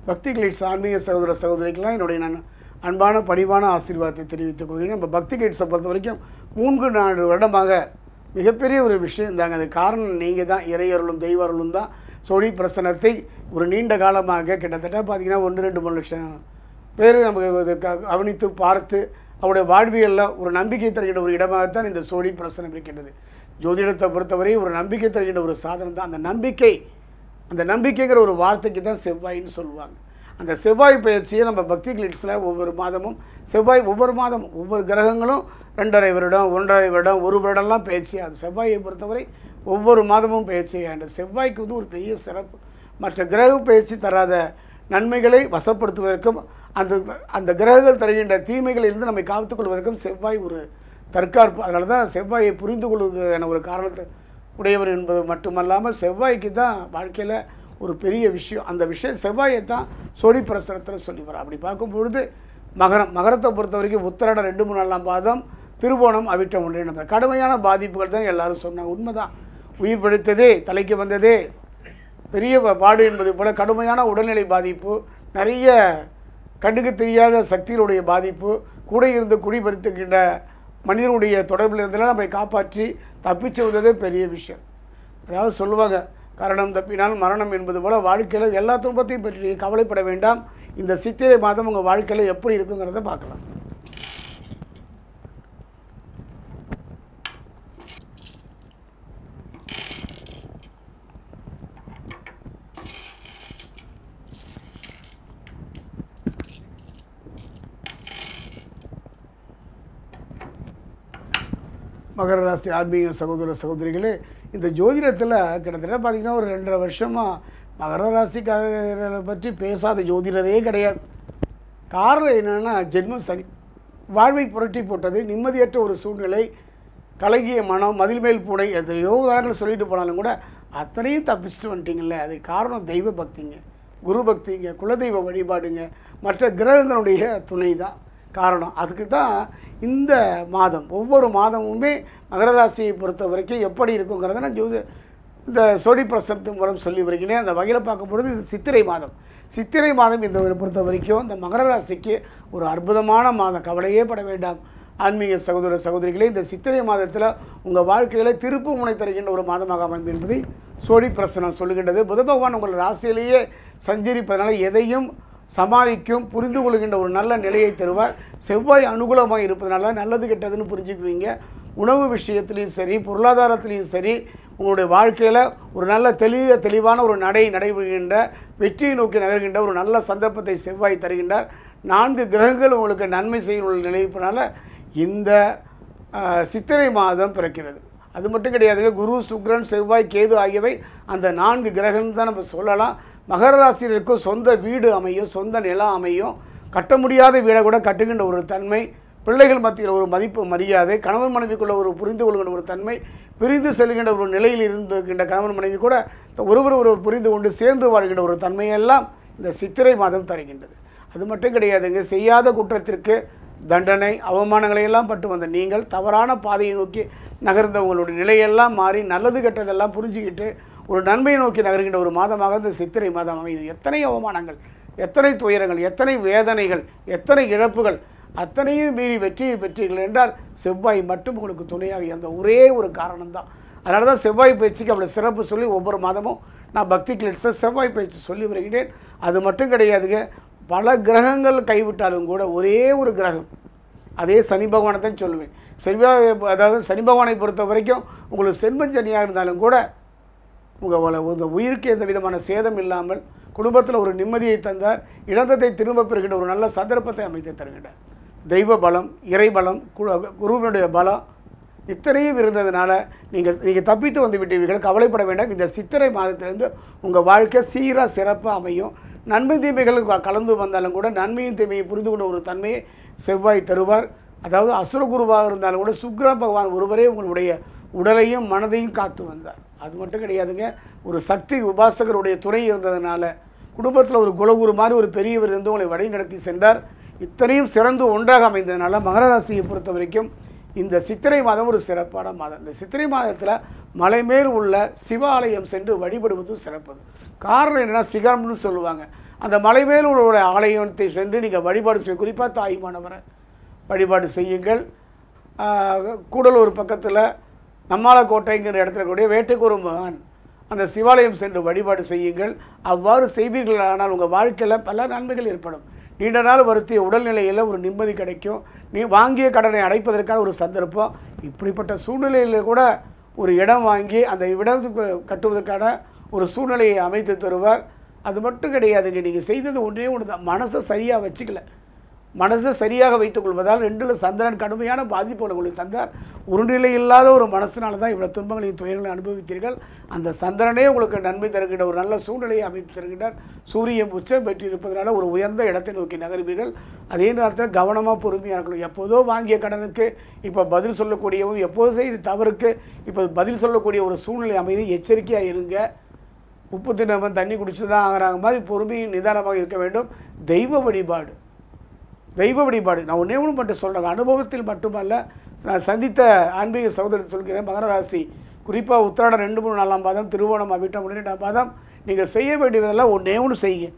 பக்தி கிளீட்ஸ் ஆன்மீக சகோதர சகோதரிக்கெல்லாம் என்னுடைய நான் அன்பான பணிவான ஆசீர்வாதத்தை தெரிவித்துக் கொள்கிறேன் நம்ம பக்தி கிளீட்ஸை பொறுத்த வரைக்கும் மூன்று நாலு வருடமாக மிகப்பெரிய ஒரு விஷயம் தாங்க அது காரணம் நீங்கள் தான் இறையருளும் தெய்வ அருளும் தான் சோழி பிரசனத்தை ஒரு நீண்ட காலமாக கிட்டத்தட்ட பார்த்தீங்கன்னா ஒன்று ரெண்டு மூணு லட்சம் பேர் நமக்கு இது க- கவனித்து பார்த்து அவருடைய வாழ்வியலில் ஒரு நம்பிக்கை தருகின்ற ஒரு இடமாகத்தான் இந்த சோழி பிரசனம் இருக்கின்றது ஜோதிடத்தை பொறுத்தவரை ஒரு நம்பிக்கை தருகின்ற ஒரு சாதனம் தான் அந்த நம்பிக்கை அந்த நம்பிக்கைங்கிற ஒரு வார்த்தைக்கு தான் செவ்வாயின்னு சொல்லுவாங்க அந்த செவ்வாய் பயிற்சியை நம்ம பக்தி கிளிட்ஸில் ஒவ்வொரு மாதமும் செவ்வாய் ஒவ்வொரு மாதமும் ஒவ்வொரு கிரகங்களும் ரெண்டரை வருடம் ஒன்றரை வருடம் ஒரு வருடம்லாம் பயிற்சி அது செவ்வாயை பொறுத்தவரை ஒவ்வொரு மாதமும் பயிற்சி அந்த செவ்வாய்க்கு வந்து ஒரு பெரிய சிறப்பு மற்ற கிரக பயிற்சி தராத நன்மைகளை வசப்படுத்துவதற்கும் அந்த அந்த கிரகங்கள் தருகின்ற தீமைகளிலிருந்து நம்மை காத்துக் கொள்வதற்கும் செவ்வாய் ஒரு தற்காப்பு அதனால தான் செவ்வாயை புரிந்து கொள்வதற்கான ஒரு காரணத்தை உடையவர் என்பது மட்டுமல்லாமல் செவ்வாய்க்கு தான் வாழ்க்கையில் ஒரு பெரிய விஷயம் அந்த விஷயம் செவ்வாயை தான் சோழி பிரசனத்தில் சொல்லி வர அப்படி பார்க்கும் பொழுது மகரம் மகரத்தை பொறுத்த வரைக்கும் உத்தரட ரெண்டு மூணு நாலாம் பாதம் திருவோணம் அவிட்டம் ஒன்றே நம்ம கடுமையான பாதிப்புகள் தான் எல்லாரும் சொன்னாங்க உண்மைதான் உயிர் பிடித்ததே தலைக்கு வந்ததே பெரிய ப- பாடு என்பது போல கடுமையான உடல்நிலை பாதிப்பு நிறைய கண்ணுக்கு தெரியாத சக்திகளுடைய பாதிப்பு கூட இருந்து குடிபெருத்துக்கின்ற மனிதனுடைய தொடர்பில் இருந்தெல்லாம் நம்மை காப்பாற்றி தப்பிச்சு வந்ததே பெரிய விஷயம் அதாவது சொல்லுவாங்க கரணம் தப்பினால் மரணம் என்பது போல வாழ்க்கையில் எல்லா துன்பத்தையும் பற்றி நீங்க கவலைப்பட வேண்டாம் இந்த சித்திரை மாதம் உங்கள் வாழ்க்கையில் எப்படி இருக்குங்கிறத பார்க்கலாம் மகர ராசி ஆன்மீக சகோதர சகோதரிகளே இந்த ஜோதிடத்தில் கிட்டத்தட்ட பார்த்திங்கன்னா ஒரு ரெண்டரை வருஷமாக மகர ராசிக்காரர்களை பற்றி பேசாத ஜோதிடரே கிடையாது காரணம் என்னென்னா ஜென்ம சனி வாழ்வை புரட்டி போட்டது நிம்மதியற்ற ஒரு சூழ்நிலை கலகிய மனம் மதில் மேல் பூனை எத்தனையோ உதாரணங்கள் சொல்லிட்டு போனாலும் கூட அத்தனையும் தப்பிச்சுட்டு வந்துட்டீங்கல்ல அது காரணம் தெய்வ பக்திங்க குரு பக்திங்க குலதெய்வ வழிபாடுங்க மற்ற கிரகங்களுடைய துணை தான் காரணம் அதுக்கு தான் இந்த மாதம் ஒவ்வொரு மாதமுமே மகர ராசியை பொறுத்த வரைக்கும் எப்படி இருக்குங்கிறத நான் ஜோதி இந்த சோடி பிரசனத்து மூலம் சொல்லி வருகிறேன் அந்த வகையில் பார்க்கும்பொழுது இது சித்திரை மாதம் சித்திரை மாதம் இந்த பொறுத்த வரைக்கும் இந்த மகர ராசிக்கு ஒரு அற்புதமான மாதம் கவலையே பட வேண்டாம் ஆன்மீக சகோதர சகோதரிகளே இந்த சித்திரை மாதத்தில் உங்கள் வாழ்க்கையில் திருப்பு முனை தருகின்ற ஒரு மாதமாக அமையும் என்பதை சோடி பிரசனம் சொல்லுகின்றது புத பகவான் உங்கள் ராசியிலேயே சஞ்சரிப்பதனால எதையும் சமாளிக்கும் புரிந்து கொள்கின்ற ஒரு நல்ல நிலையை தருவார் செவ்வாய் அனுகூலமாக இருப்பதனால நல்லது கெட்டதுன்னு புரிஞ்சுக்குவீங்க உணவு விஷயத்துலேயும் சரி பொருளாதாரத்துலேயும் சரி உங்களுடைய வாழ்க்கையில் ஒரு நல்ல தெளிவ தெளிவான ஒரு நடை நடைபெறுகின்ற வெற்றியை நோக்கி நகர்கின்ற ஒரு நல்ல சந்தர்ப்பத்தை செவ்வாய் தருகின்றார் நான்கு கிரகங்கள் உங்களுக்கு நன்மை செய்யும் நிலைப்பனால இந்த ஆஹ், சித்திரை மாதம் பிறக்கிறது அது மட்டும் கிடையாதுங்க குரு சுக்கிரன் செவ்வாய் கேது ஆகியவை அந்த நான்கு கிரகம் தான் நம்ம சொல்லலாம் மகர ராசியினருக்கும் சொந்த வீடு அமையும் சொந்த நிலம் அமையும் கட்ட முடியாத வீடை கூட கட்டுகின்ற ஒரு தன்மை பிள்ளைகள் மத்தியில் ஒரு மதிப்பு மரியாதை கணவன் மனைவிக்குள்ள ஒரு புரிந்து கொள்கின்ற ஒரு தன்மை பிரிந்து செல்கின்ற ஒரு நிலையில் இருந்திருக்கின்ற கணவன் மனைவி கூட ஒருவர் ஒருவர் புரிந்து கொண்டு சேர்ந்து வாழ்கின்ற ஒரு தன்மையெல்லாம் இந்த சித்திரை மாதம் தருகின்றது அது மட்டும் கிடையாதுங்க செய்யாத குற்றத்திற்கு தண்டனை அவமானங்களை எல்லாம் பட்டு வந்த நீங்கள் தவறான பாதையை நோக்கி நகர்ந்த உங்களுடைய நிலையெல்லாம் மாறி நல்லது கெட்டதெல்லாம் புரிஞ்சுக்கிட்டு ஒரு நன்மையை நோக்கி நகர்கின்ற ஒரு மாதமாக இந்த சித்திரை மாதம் அமையுது எத்தனை அவமானங்கள் எத்தனை துயரங்கள் எத்தனை வேதனைகள் எத்தனை இழப்புகள் அத்தனையும் மீறி வெற்றியை பெற்றீர்கள் என்றால் செவ்வாய் மட்டும் உங்களுக்கு துணையாக இருந்த ஒரே ஒரு காரணம்தான் அதனால தான் செவ்வாய் பயிற்சிக்கு அவ்வளோ சிறப்பு சொல்லி ஒவ்வொரு மாதமும் நான் பக்தி கிளிட்ஸை செவ்வாய் பயிற்சி சொல்லி வருகிறேன் அது மட்டும் கிடையாதுங்க பல கிரகங்கள் கைவிட்டாலும் கூட ஒரே ஒரு கிரகம் அதே சனி பகவானை தான் சொல்லுவேன் செவ்வாய் அதாவது சனி பகவானை பொறுத்த வரைக்கும் உங்களுக்கு செல்வம் சனியாக இருந்தாலும் கூட உங்கள் இந்த உயிருக்கு எந்த விதமான சேதம் இல்லாமல் குடும்பத்தில் ஒரு நிம்மதியை தந்தார் இழந்ததை திரும்ப பெறுகின்ற ஒரு நல்ல சந்தர்ப்பத்தை அமைத்து தருகின்றார் தெய்வ பலம் இறை பலம் கு- குருவினுடைய பலம் இத்தனையும் இருந்ததுனால நீங்கள் நீங்கள் தப்பித்து வந்து விட்டீர்கள் கவலைப்பட வேண்டாம் இந்த சித்திரை மாதத்திலிருந்து உங்கள் வாழ்க்கை சீராக சிறப்பாக அமையும் நன்மை தீமைகள் க- கலந்து வந்தாலும் கூட நன்மையும் தீமையும் புரிந்து கொண்ட ஒரு தன்மையை செவ்வாய் தருவார் அதாவது அசுரகுருவாக இருந்தாலும் கூட சுக்கிர பகவான் ஒருவரே உங்களுடைய உடலையும் மனதையும் காத்து வந்தார் அது மட்டும் கிடையாதுங்க ஒரு சக்தி உபாசகருடைய துணை இருந்ததுனால குடும்பத்தில் ஒரு குலகுரு மாதிரி ஒரு பெரியவர் இருந்து உங்களை வழி நடத்தி சென்றார் இத்தனையும் சிறந்து ஒன்றாக அமைந்ததுனால மகர ராசியை பொறுத்த வரைக்கும் இந்த சித்திரை மாதம் ஒரு சிறப்பான மாதம் இந்த சித்திரை மாதத்தில் மலை மேல் உள்ள சிவாலயம் சென்று வழிபடுவது சிறப்பது காரணம் என்னென்னா சிகரம்னு சொல்லுவாங்க அந்த மலை மேல் உள்ள ஒரு ஆலயத்தை சென்று நீங்கள் வழிபாடு செய்ய குறிப்பாக தாய்மானவரை வழிபாடு செய்யுங்கள் ஆஹ், கூடலூர் பக்கத்தில் நம்மாலக்கோட்டைங்கிற இடத்துல கூடிய வேட்டைக்கு ஒரு மகான் அந்த சிவாலயம் சென்று வழிபாடு செய்யுங்கள் அவ்வாறு செய்வீர்களானால் உங்கள் வாழ்க்கையில் பல நன்மைகள் ஏற்படும் நீண்ட நாள் வருத்திய உடல்நிலையில் ஒரு நிம்மதி கிடைக்கும் நீ வாங்கிய கடனை அடைப்பதற்கான ஒரு சந்தர்ப்பம் இப்படிப்பட்ட சூழ்நிலையில் கூட ஒரு இடம் வாங்கி அந்த இடத்துக்கு கட்டுவதற்கான ஒரு சூழ்நிலையை அமைத்து தருவார் அது மட்டும் கிடையாதுங்க நீங்கள் செய்தது ஒன்றே ஒன்று தான் மனசை சரியாக வச்சுக்கல மனசை சரியாக வைத்துக் கொள்வதால் ரெண்டில் சந்திரன் கடுமையான பாதிப்புகளை உங்களுக்கு தந்தார் ஒரு நிலை இல்லாத ஒரு மனசினால தான் இவ்வளோ துன்பங்களையும் துயரங்களை அனுபவித்தீர்கள் அந்த சந்திரனே உங்களுக்கு நன்மை தருகின்ற ஒரு நல்ல சூழ்நிலையை அமைத்து தருகின்றார் சூரியன் உச்சம் பெற்றிருப்பதனால ஒரு உயர்ந்த இடத்தை நோக்கி நகருவீர்கள் அதே நேரத்தில் கவனமாக பொறுமையாக இருக்கணும் எப்போதோ வாங்கிய கடனுக்கு இப்போ பதில் சொல்லக்கூடியவும் எப்போதோ செய்த தவறுக்கு இப்போ பதில் சொல்லக்கூடிய ஒரு சூழ்நிலை அமைதி எச்சரிக்கையாக இருங்க உப்பு தினமும் தண்ணி குடிச்சு தான் ஆகிறாங்க மாதிரி பொறுமையும் நிதானமாக இருக்க வேண்டும் தெய்வ வழிபாடு தெய்வ வழிபாடு நான் ஒன்றே ஒன்று மட்டும் சொல்கிறேன் அனுபவத்தில் மட்டுமல்ல நான் சந்தித்த ஆன்மீக சகோதரி சொல்கிறேன் மகர ராசி குறிப்பாக உத்திராடம் ரெண்டு மூணு நாலாம் பாதம் திருவோணம் அவிட்டம் பன்னிரெண்டாம் பாதம் நீங்கள் செய்ய வேண்டியதெல்லாம் ஒன்றே ஒன்று செய்யுங்க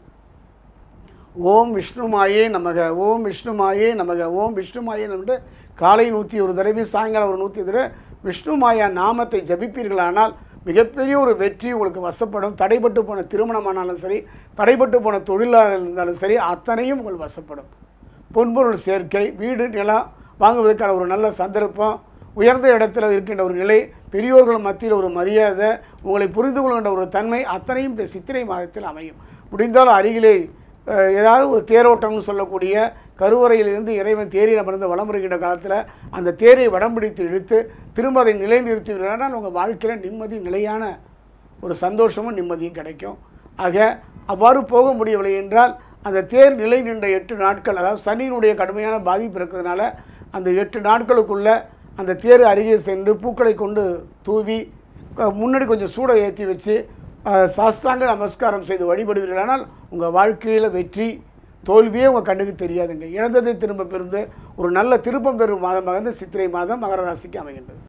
ஓம் விஷ்ணுமாயே நமக ஓம் விஷ்ணுமாயே நமக ஓம் விஷ்ணுமாயே என்று காலை நூற்றி ஒரு தடவை சாயங்காலம் ஒரு நூற்றி தடவை விஷ்ணுமாயா நாமத்தை ஜபிப்பீர்களானால் மிகப்பெரிய ஒரு வெற்றி உங்களுக்கு வசப்படும் தடைப்பட்டு போன திருமணமானாலும் சரி தடைப்பட்டு போன தொழிலாக இருந்தாலும் சரி அத்தனையும் உங்கள் வசப்படும் பொன்பொருள் சேர்க்கை வீடு நிலம் வாங்குவதற்கான ஒரு நல்ல சந்தர்ப்பம் உயர்ந்த இடத்துல இருக்கின்ற ஒரு நிலை பெரியோர்கள் மத்தியில் ஒரு மரியாதை உங்களை புரிந்து கொள்கின்ற ஒரு தன்மை அத்தனையும் இந்த சித்திரை மாதத்தில் அமையும் முடிந்தால் அருகிலே அஹ், ஏதாவது ஒரு தேரோட்டம்னு சொல்லக்கூடிய கருவறையிலிருந்து இறைவன் தேரில் அமர்ந்து வலம் வருகின்ற காலத்தில் அந்த தேரை வடம் பிடித்து இழுத்து திரும்ப அதை நிலைநிறுத்துவீர்களானால் உங்கள் வாழ்க்கையில் நிம்மதி நிலையான ஒரு சந்தோஷமும் நிம்மதியும் கிடைக்கும் ஆக அவ்வாறு போக முடியவில்லை என்றால் அந்த தேர் நிலை நின்ற எட்டு நாட்கள் அதாவது சனியினுடைய கடுமையான பாதிப்பு இருக்கிறதுனால அந்த எட்டு நாட்களுக்குள்ள அந்த தேர் அருகே சென்று பூக்களை கொண்டு தூவி க- முன்னாடி கொஞ்சம் சூடை ஏற்றி வச்சு அஹ், சாஸ்தாங்க நமஸ்காரம் செய்து வழிபடுவீர்களானால் உங்கள் வாழ்க்கையில் வெற்றி தோல்வியே உங்கள் கண்ணுக்கு தெரியாதுங்க இழந்ததை திரும்ப பெருந்து ஒரு நல்ல திருப்பம் பெறும் மாதமாக இந்த சித்திரை மாதம் மகர ராசிக்கு அமைகின்றது